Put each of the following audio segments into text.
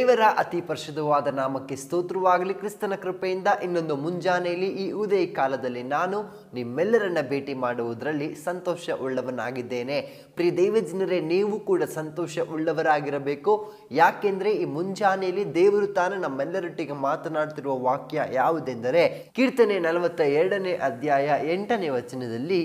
ದೇವರ ಅತಿ ಪರಿಶುದ್ಧವಾದ ನಾಮಕ್ಕೆ ಸ್ತೋತ್ರವಾಗಲಿ ಕ್ರಿಸ್ತನ ಕೃಪೆಯಿಂದ ಇನ್ನೊಂದು ಮುಂಜಾನೆಯಲ್ಲಿ ಈ ಉದಯ ಕಾಲದಲ್ಲಿ ನಾನು ನಿಮ್ಮೆಲ್ಲರನ್ನ ಭೇಟಿ ಮಾಡುವುದರಲ್ಲಿ ಸಂತೋಷ ಉಳ್ಳವನಾಗಿದ್ದೇನೆ ಪ್ರಿಯ ದೇವಜನರೇ ನೀವು ಕೂಡ ಸಂತೋಷ ಉಳ್ಳವರಾಗಿರಬೇಕು ಯಾಕೆಂದ್ರೆ ಈ ಮುಂಜಾನೆಯಲ್ಲಿ ದೇವರು ತಾನು ನಮ್ಮೆಲ್ಲರೊಟ್ಟಿಗೆ ಮಾತನಾಡ್ತಿರುವ ವಾಕ್ಯ ಯಾವುದೆಂದರೆ ಕೀರ್ತನೆ ನಲವತ್ತ ಎರಡನೇ ಅಧ್ಯಾಯ ಎಂಟನೇ ವಚನದಲ್ಲಿ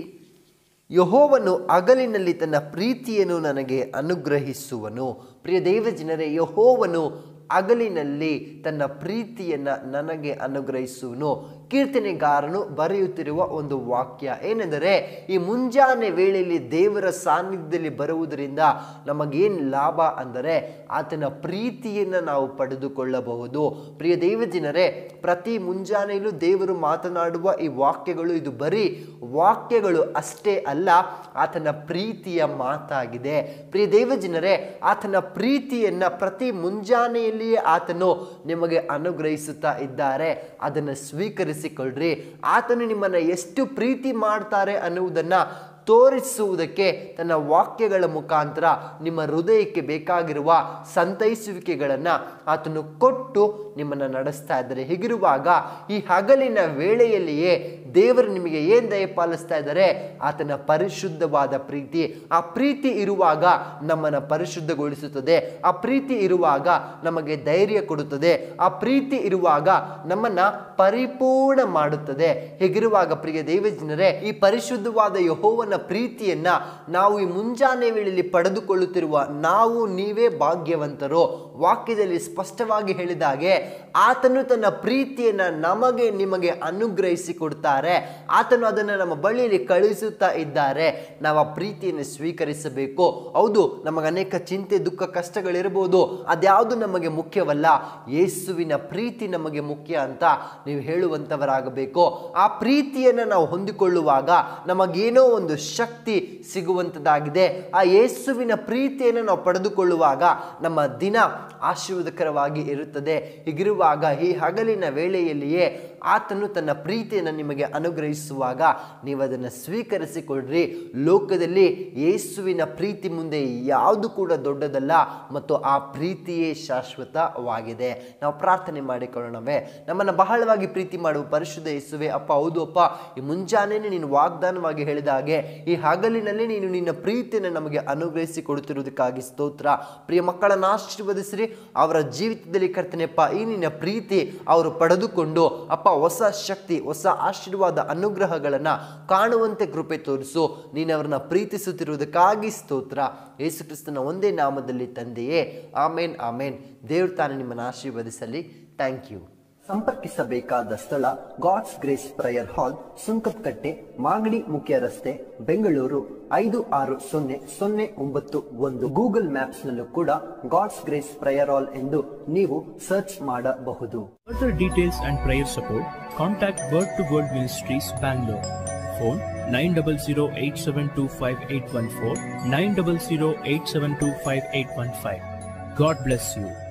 ಯಹೋವನು ಹಗಲಿನಲ್ಲಿ ತನ್ನ ಪ್ರೀತಿಯನ್ನು ನನಗೆ ಅನುಗ್ರಹಿಸುವನು ಪ್ರಿಯ ದೇವಜನರೇ ಯಹೋವನು ಹಗಲಿನಲ್ಲಿ ತನ್ನ ಪ್ರೀತಿಯನ್ನು ನನಗೆ ಅನುಗ್ರಹಿಸುವನು ಕೀರ್ತನೆಗಾರನು ಬರೆಯುತ್ತಿರುವ ಒಂದು ವಾಕ್ಯ ಏನೆಂದರೆ ಈ ಮುಂಜಾನೆ ವೇಳೆಯಲ್ಲಿ ದೇವರ ಸಾನ್ನಿಧ್ಯದಲ್ಲಿ ಬರುವುದರಿಂದ ನಮಗೇನು ಲಾಭ ಅಂದರೆ ಆತನ ಪ್ರೀತಿಯನ್ನು ನಾವು ಪಡೆದುಕೊಳ್ಳಬಹುದು ಪ್ರಿಯ ದೇವಜನರೇ ಪ್ರತಿ ಮುಂಜಾನೆಯಲ್ಲೂ ದೇವರು ಮಾತನಾಡುವ ಈ ವಾಕ್ಯಗಳು ಇದು ಬರೀ ವಾಕ್ಯಗಳು ಅಷ್ಟೇ ಅಲ್ಲ ಆತನ ಪ್ರೀತಿಯ ಮಾತಾಗಿದೆ ಪ್ರಿಯ ದೇವಜನರೇ ಆತನ ಪ್ರೀತಿಯನ್ನ ಪ್ರತಿ ಮುಂಜಾನೆಯಲ್ಲಿಯೇ ಆತನು ನಿಮಗೆ ಅನುಗ್ರಹಿಸುತ್ತಾ ಇದ್ದಾರೆ ಅದನ್ನು ಸ್ವೀಕರಿಸಿಕೊಳ್ಳ್ರಿ ಆತನು ನಿಮ್ಮನ್ನು ಎಷ್ಟು ಪ್ರೀತಿ ಮಾಡ್ತಾರೆ ಅನ್ನುವುದನ್ನು ತೋರಿಸುವುದಕ್ಕೆ ತನ್ನ ವಾಕ್ಯಗಳ ಮುಖಾಂತರ ನಿಮ್ಮ ಹೃದಯಕ್ಕೆ ಬೇಕಾಗಿರುವ ಸಂತೈಸುವಿಕೆಗಳನ್ನು ಆತನು ಕೊಟ್ಟು ನಿಮ್ಮನ್ನು ನಡೆಸ್ತಾ ಇದ್ದಾರೆ ಹೀಗಿರುವಾಗ ಈ ಹಗಲಿನ ವೇಳೆಯಲ್ಲಿಯೇ ದೇವರು ನಿಮಗೆ ಏನು ದಯಪಾಲಿಸ್ತಾ ಇದ್ದಾರೆ ಆತನ ಪರಿಶುದ್ಧವಾದ ಪ್ರೀತಿ ಆ ಪ್ರೀತಿ ಇರುವಾಗ ನಮ್ಮನ್ನು ಪರಿಶುದ್ಧಗೊಳಿಸುತ್ತದೆ ಆ ಪ್ರೀತಿ ಇರುವಾಗ ನಮಗೆ ಧೈರ್ಯ ಕೊಡುತ್ತದೆ ಆ ಪ್ರೀತಿ ಇರುವಾಗ ನಮ್ಮನ್ನ ಪರಿಪೂರ್ಣ ಮಾಡುತ್ತದೆ ಹೀಗಿರುವಾಗ ಪ್ರಿಯ ದೇವಜನರೇ ಈ ಪರಿಶುದ್ಧವಾದ ಯಹೋವನ ಪ್ರೀತಿಯನ್ನ ನಾವು ಈ ಮುಂಜಾನೆ ವೇಳೆಯಲ್ಲಿ ಪಡೆದುಕೊಳ್ಳುತ್ತಿರುವ ನಾವು ನೀವೇ ಭಾಗ್ಯವಂತರು ವಾಕ್ಯದಲ್ಲಿ ಸ್ಪಷ್ಟವಾಗಿ ಹೇಳಿದ ಹಾಗೆ ಆತನು ತನ್ನ ಪ್ರೀತಿಯನ್ನ ನಮಗೆ ನಿಮಗೆ ಅನುಗ್ರಹಿಸಿ ಕೊಡ್ತಾರೆ ಆತನು ಅದನ್ನು ನಮ್ಮ ಬಳಿಯಲ್ಲಿ ಕಳುಹಿಸುತ್ತಾ ಇದ್ದಾರೆ ನಾವು ಆ ಪ್ರೀತಿಯನ್ನು ಸ್ವೀಕರಿಸಬೇಕು ಹೌದು ನಮಗೆ ಅನೇಕ ಚಿಂತೆ ದುಃಖ ಕಷ್ಟಗಳಿರ್ಬೋದು ಅದ್ಯಾವುದು ನಮಗೆ ಮುಖ್ಯವಲ್ಲ ಯೇಸುವಿನ ಪ್ರೀತಿ ನಮಗೆ ಮುಖ್ಯ ಅಂತ ನೀವು ಹೇಳುವಂಥವರಾಗಬೇಕು ಆ ಪ್ರೀತಿಯನ್ನು ನಾವು ಹೊಂದಿಕೊಳ್ಳುವಾಗ ನಮಗೇನೋ ಒಂದು ಶಕ್ತಿ ಸಿಗುವಂಥದ್ದಾಗಿದೆ ಆ ಯೇಸುವಿನ ಪ್ರೀತಿಯನ್ನು ನಾವು ಪಡೆದುಕೊಳ್ಳುವಾಗ ನಮ್ಮ ದಿನ ಆಶೀರ್ವಾದಕರವಾಗಿ ಇರುತ್ತದೆ ಹೀಗಿರುವಾಗ ಈ ಹಗಲಿನ ವೇಳೆಯಲ್ಲಿಯೇ ಆತನು ತನ್ನ ಪ್ರೀತಿಯನ್ನು ನಿಮಗೆ ಅನುಗ್ರಹಿಸುವಾಗ ನೀವು ಅದನ್ನು ಸ್ವೀಕರಿಸಿಕೊಳ್ಳ್ರಿ ಲೋಕದಲ್ಲಿ ಯೇಸುವಿನ ಪ್ರೀತಿ ಮುಂದೆ ಯಾವುದು ಕೂಡ ದೊಡ್ಡದಲ್ಲ ಮತ್ತು ಆ ಪ್ರೀತಿಯೇ ಶಾಶ್ವತವಾಗಿದೆ ನಾವು ಪ್ರಾರ್ಥನೆ ಮಾಡಿಕೊಳ್ಳೋಣವೇ ನಮ್ಮನ್ನು ಬಹಳವಾಗಿ ಪ್ರೀತಿ ಮಾಡುವ ಪರಿಶುದ್ಧ ಯೇಸುವೆ ಅಪ್ಪ ಹೌದು ಅಪ್ಪ ಈ ಮುಂಜಾನೆನೇ ನೀನು ವಾಗ್ದಾನವಾಗಿ ಹೇಳಿದ ಹಾಗೆ ಈ ಹಗಲಿನಲ್ಲಿ ನೀನು ನಿನ್ನ ಪ್ರೀತಿಯನ್ನು ನಮಗೆ ಅನುಗ್ರಹಿಸಿ ಕೊಡುತ್ತಿರುವುದಕ್ಕಾಗಿ ಸ್ತೋತ್ರ ಪ್ರಿಯ ಮಕ್ಕಳನ್ನು ಆಶೀರ್ವದಿಸಿರಿ ಅವರ ಜೀವಿತದಲ್ಲಿ ಕರ್ತನೆಪ್ಪ ಈ ನಿನ್ನ ಪ್ರೀತಿ ಅವರು ಪಡೆದುಕೊಂಡು ಅಪ್ಪ ಹೊಸ ಶಕ್ತಿ ಹೊಸ ಆಶೀರ್ವಾದ ಅನುಗ್ರಹಗಳನ್ನು ಕಾಣುವಂತೆ ಕೃಪೆ ತೋರಿಸು ನೀನು ಅವರನ್ನ ಪ್ರೀತಿಸುತ್ತಿರುವುದಕ್ಕಾಗಿ ಸ್ತೋತ್ರ ಯೇಸು ಕ್ರಿಸ್ತನ ಒಂದೇ ನಾಮದಲ್ಲಿ ತಂದೆಯೇ ಆಮೇನ್ ಆಮೇನ್ ದೇವ್ರು ತಾನೇ ನಿಮ್ಮನ್ನು ಆಶೀರ್ವದಿಸಲಿ ಥ್ಯಾಂಕ್ ಯು ಸಂಪರ್ಕಿಸಬೇಕಾದ ಸ್ಥಳ God's grace prayer hall Sunkadakatte Magadi ಮುಖ್ಯ ರಸ್ತೆ ಬೆಂಗಳೂರು ಐದು ಆರು ಸೊನ್ನೆ ಸೊನ್ನೆ ಒಂಬತ್ತು ಒಂದು ಗೂಗಲ್ ಮ್ಯಾಪ್ಸ್ ನಲ್ಲೂ ಕೂಡ ಗಾಡ್ಸ್ ಗ್ರೇಸ್ ಪ್ರಯರ್ ಹಾಲ್ ಎಂದು ನೀವು ಸರ್ಚ್ ಮಾಡಬಹುದು Further details and prayer support, contact Word to Word Ministries, Bangalore. Phone 900-872-5814, 900-872-5815. God bless you.